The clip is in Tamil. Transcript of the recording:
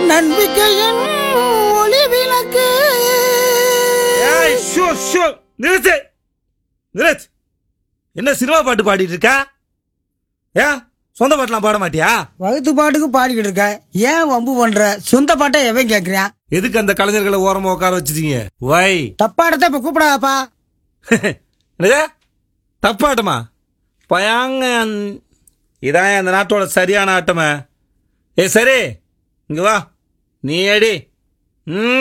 நம்பிக்கையின் ஒளி விளக்கு ஏய் ஷோ ஷோ நிறுத்து நிறுத்து என்ன சினிமா பாட்டு பாடிட்டு இருக்கா ஏன் சொந்த பாட்டுலாம் பாட மாட்டியா வகுத்து பாட்டுக்கு பாடிக்கிட்டு இருக்க ஏன் வம்பு பண்ற சொந்த பாட்டை எவன் கேக்குறான் எதுக்கு அந்த கலைஞர்களை ஓரமா உட்கார வச்சிட்டீங்க வை தப்பா இடத்த இப்ப கூப்பிடாதப்பா என்னது தப்பாட்டமா பயாங்க இதான் அந்த நாட்டோட சரியான ஆட்டமே ஏ சரி இங்க வா நீ அடி ம்